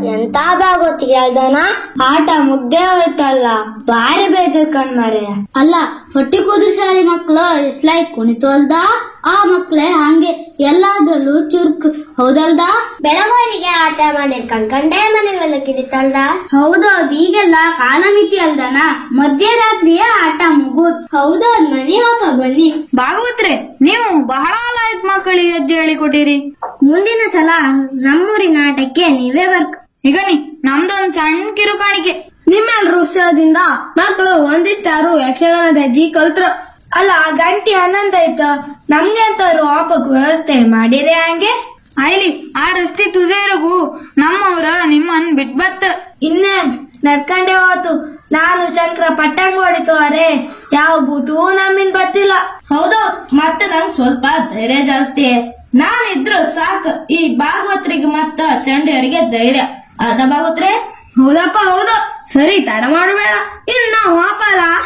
ಎಂತ ಭಾಗವತಿಗೆ ಹೇಳ್ದನ ಆಟ ಮುಗ್ದೇ ಹೋಯ್ತಲ್ಲ ಬಾರಿ ಬೇಜಾರ್ ಕಣ್ಮರೆ ಅಲ್ಲ ಹೊಟ್ಟಿ ಕೂದು ಶಾಲೆ ಮಕ್ಳು ಇಸ್ಲಾಯ್ ಕುಣಿತು ಅಲ್ದ ಆ ಮಕ್ಳೇ ಹಂಗೆ ಎಲ್ಲಾದ್ರಲ್ಲೂ ಚುರುಕ್ ಹೌದಲ್ದ ಬೆಳಗೋರಿಗೆ ಆಟ ಮಾಡಿ ಕಣ್ಕಂಡೇ ಮನೆಗೆಲ್ಲ ಕಿಡಿತಲ್ದ ಹೌದೌದು ಈಗೆಲ್ಲ ಕಾಲಮಿತಿ ಅಲ್ದನ ಮಧ್ಯರಾತ್ರಿಯೇ ಆಟ ಮುಗುದ್ ಹೌದೌದ್ ಮನೆ ಹೋಗ ಬನ್ನಿ ಭಾಗವತ್ರೆ ನೀವು ಬಹಳ ಲಾಯಕ್ ಮಕ್ಕಳಿಗೆ ಹೆಜ್ಜೆ ಹೇಳಿಕೊಟ್ಟಿರಿ ಮುಂದಿನ ಸಲ ನಮ್ಮೂರಿನ ಆಟಕ್ಕೆ ನೀವೇ ಬರ್ಕ ಈಗ ನೀ ನಮ್ದೊಂದ್ ಸಣ್ಣ ಕಿರುಕಾಣಿಕೆ ನಿಮ್ಮೆಲ್ರ ಉತ್ಸವದಿಂದ ಮಕ್ಕಳು ಒಂದಿಷ್ಟಾರು ಯಕ್ಷಗಾನದ ಹೆಜ್ಜಿ ಕಲ್ತ್ರು ಅಲ್ಲ ಗಂಟೆ ಹನ್ನೊಂದ್ ಆಯ್ತು ನಮ್ಗೆ ಅಂತಾರು ಆಪಕ್ ವ್ಯವಸ್ಥೆ ಮಾಡಿರಿ ಹಂಗೆ ಆಯ್ಲಿ ಆ ರಸ್ತೆ ತುದೇರಗು ನಮ್ಮವ್ರ ನಿಮ್ಮನ್ ಬಿಟ್ ಬತ್ತ ಇನ್ನೇ ನಡ್ಕಂಡೆ ಹೋತು ನಾನು ಶಂಕರ ಪಟ್ಟಂಗ ಹೊಡಿತು ಅರೆ ಯಾವ ಬೂತು ನಮ್ಮಿನ್ ಬತ್ತಿಲ್ಲ ಹೌದೌದ್ ಮತ್ತೆ ನಂಗ್ ಸ್ವಲ್ಪ ಧೈರ್ಯ ಜಾಸ್ತಿ ನಾನಿದ್ರು ಸಾಕು ಈ ಭಾಗವತ್ರಿಗೆ ಮತ್ತ ಚಂಡಿಯರಿಗೆ ಧೈರ್ಯ ಅದ ಭಾಗವತ್ರೆ ಹೌದಪ್ಪ ಹೌದು ಸರಿ ತಡ ಮಾಡಬೇಡ ಇನ್ನು ನಾವು ಹಾಕಲ್ಲ